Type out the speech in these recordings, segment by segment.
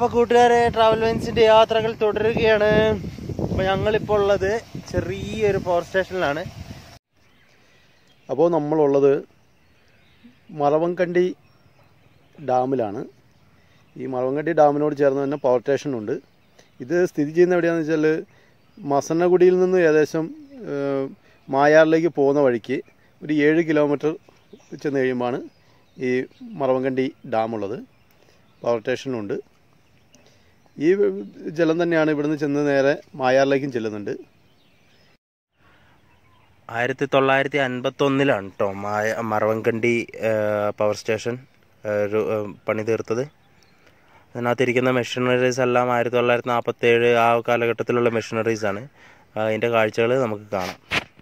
അപ്പൊ കൂട്ടുകാരെ ട്രാവൽ വൈൻസിന്റെ യാത്രകൾ തുടരുകയാണ് അപ്പൊ ഞങ്ങളിപ്പോൾ ഉള്ളത് ചെറിയൊരു പവർ സ്റ്റേഷനിലാണ് അപ്പോൾ നമ്മളുള്ളത് മറവങ്കണ്ടി ഡാമിലാണ് ഈ മറവങ്കണ്ടി ഡാമിനോട് ചേർന്ന് തന്നെ പവർ സ്റ്റേഷനുണ്ട് ഇത് സ്ഥിതി ചെയ്യുന്ന എവിടെയാണെന്ന് വെച്ചാൽ മസന്നഗുഡിയിൽ നിന്ന് ഏകദേശം ഏഹ്, മായാറിലേക്ക് പോകുന്ന വഴിക്ക് ഒരു ഏഴ് കിലോമീറ്റർ ചെന്ന് കഴിയുമ്പോഴാണ് ഈ മറവങ്കണ്ടി ഡാമുള്ളത് പവർ സ്റ്റേഷനുണ്ട് ഈ ജലം തന്നെയാണ് ഇവിടുന്ന് ചെന്ന് നേരെ മായാറിലേക്കും ചെല്ലുന്നുണ്ട് ആയിരത്തി തൊള്ളായിരത്തി അൻപത്തി ഒന്നിലാണ് കേട്ടോ മറവൻകണ്ടി പവർ സ്റ്റേഷൻ ആ, ഒരു, ആ, പണി തീർത്തത് അതിനകത്തിരിക്കുന്ന മെഷീനറീസ് എല്ലാം ആയിരത്തി തൊള്ളായിരത്തി നാൽപ്പത്തി ഏഴ് ആ കാലഘട്ടത്തിലുള്ള മെഷീനറീസ് ആണ് അതിൻ്റെ കാഴ്ചകൾ നമുക്ക് കാണാം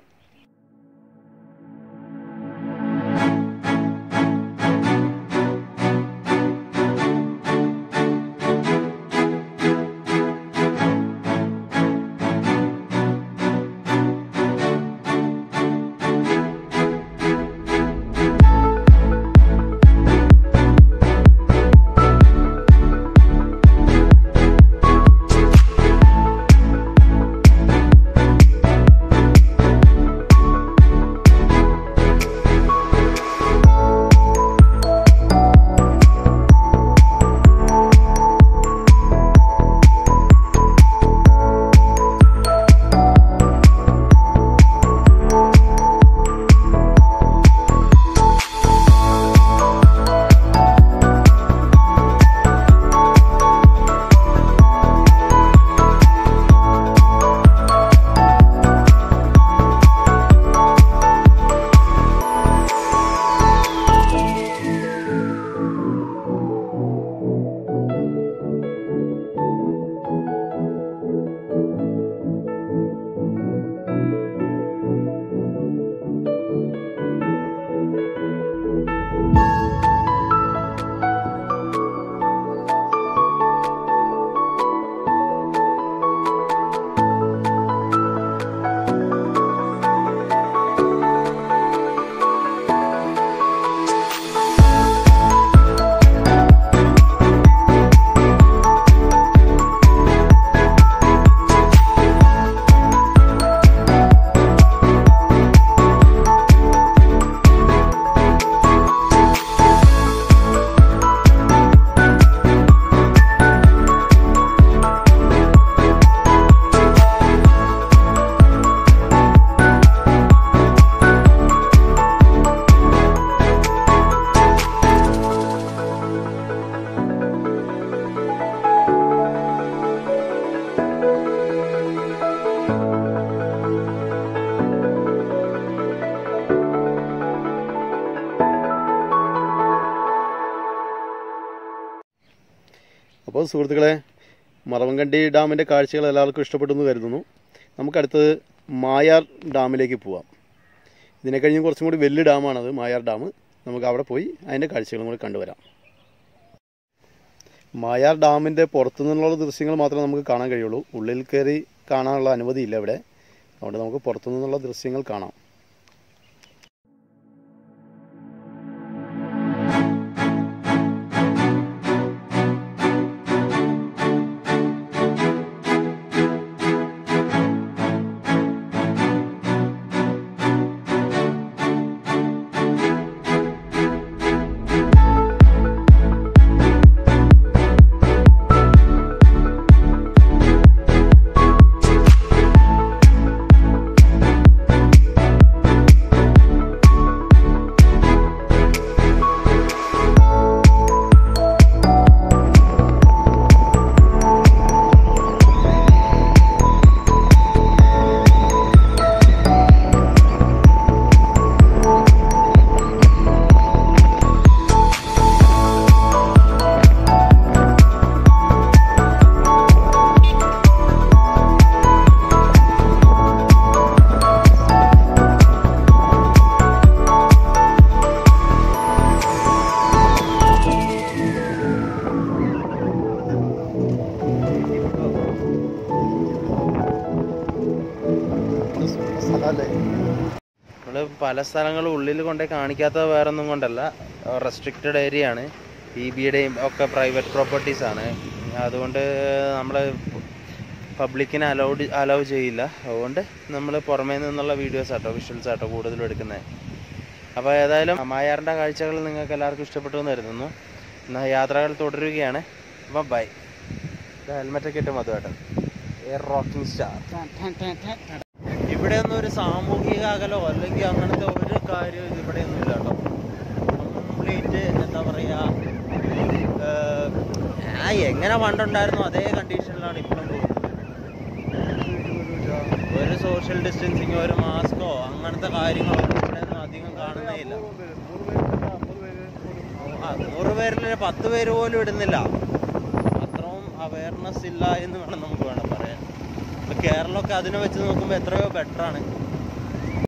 അപ്പോൾ സുഹൃത്തുക്കളെ മറവങ്കണ്ടി ഡാമിൻ്റെ കാഴ്ചകൾ എല്ലാവർക്കും ഇഷ്ടപ്പെട്ടു എന്ന് കരുതുന്നു നമുക്കടുത്തത് മായാർ ഡാമിലേക്ക് പോവാം ഇതിനെ കഴിഞ്ഞ് കുറച്ചും കൂടി വലിയ ഡാമാണത് മായാർ ഡാം നമുക്ക് അവിടെ പോയി അതിൻ്റെ കാഴ്ചകളും കൂടി കണ്ടുവരാം മായാർ ഡാമിൻ്റെ പുറത്തു നിന്നുള്ള ദൃശ്യങ്ങൾ മാത്രമേ നമുക്ക് കാണാൻ കഴിയുള്ളൂ ഉള്ളിൽ കയറി കാണാനുള്ള അനുമതിയില്ല ഇവിടെ അതുകൊണ്ട് നമുക്ക് പുറത്തു നിന്നുള്ള ദൃശ്യങ്ങൾ കാണാം സ്ഥലമല്ലേ നമ്മൾ പല സ്ഥലങ്ങളും ഉള്ളിൽ കൊണ്ടേ കാണിക്കാത്തത് വേറെ ഒന്നും കൊണ്ടല്ല റെസ്ട്രിക്റ്റഡ് ഏരിയ ആണ് പി ബിയുടെയും ഒക്കെ പ്രൈവറ്റ് പ്രോപ്പർട്ടീസ് ആണ് അതുകൊണ്ട് നമ്മൾ പബ്ലിക്കിനെ അലൗഡ് അലൗ ചെയ്യില്ല അതുകൊണ്ട് നമ്മൾ പുറമേ നിന്നുള്ള വീഡിയോസ് ആട്ടോ വിഷ്വൽസ് ആട്ടോ കൂടുതലും എടുക്കുന്നത് അപ്പോൾ ഏതായാലും മായാറിൻ്റെ കാഴ്ചകൾ നിങ്ങൾക്ക് എല്ലാവർക്കും ഇഷ്ടപ്പെട്ടു എന്ന് കരുതുന്നു എന്നാൽ യാത്രകൾ തുടരുകയാണ് അപ്പം ബൈ ഹെൽമെറ്റൊക്കെ ഇട്ട് മധുവേട്ടൻ എയർ റോക്കിംഗ് സ്റ്റാർ ഇവിടെ ഒന്നും ഒരു സാമൂഹിക അകലോ അല്ലെങ്കിൽ അങ്ങനത്തെ ഒരു കാര്യവും ഇവിടെ ഒന്നും ഇല്ല കേട്ടോ കംപ്ലീറ്റ് എന്താ പറയുക ആ എങ്ങനെ പണ്ടുണ്ടായിരുന്നു അതേ കണ്ടീഷനിലാണ് ഇപ്പോഴും പോകുന്നത് ഒരു സോഷ്യൽ ഡിസ്റ്റൻസിങ് ഒരു മാസ്കോ അങ്ങനത്തെ കാര്യങ്ങളോ ഇവിടെ ഒന്നും അധികം കാണുന്നേ ഇല്ല ആ നൂറ് പേരിൽ പത്ത് പേര് പോലും ഇടുന്നില്ല അത്രയും അവയർനെസ് ഇല്ല എന്ന് വേണം നമുക്ക് വേണം പറയാൻ ഇപ്പൊ കേരളമൊക്കെ അതിനെ വെച്ച് നോക്കുമ്പോൾ എത്രയോ ബെറ്റർ ആണ്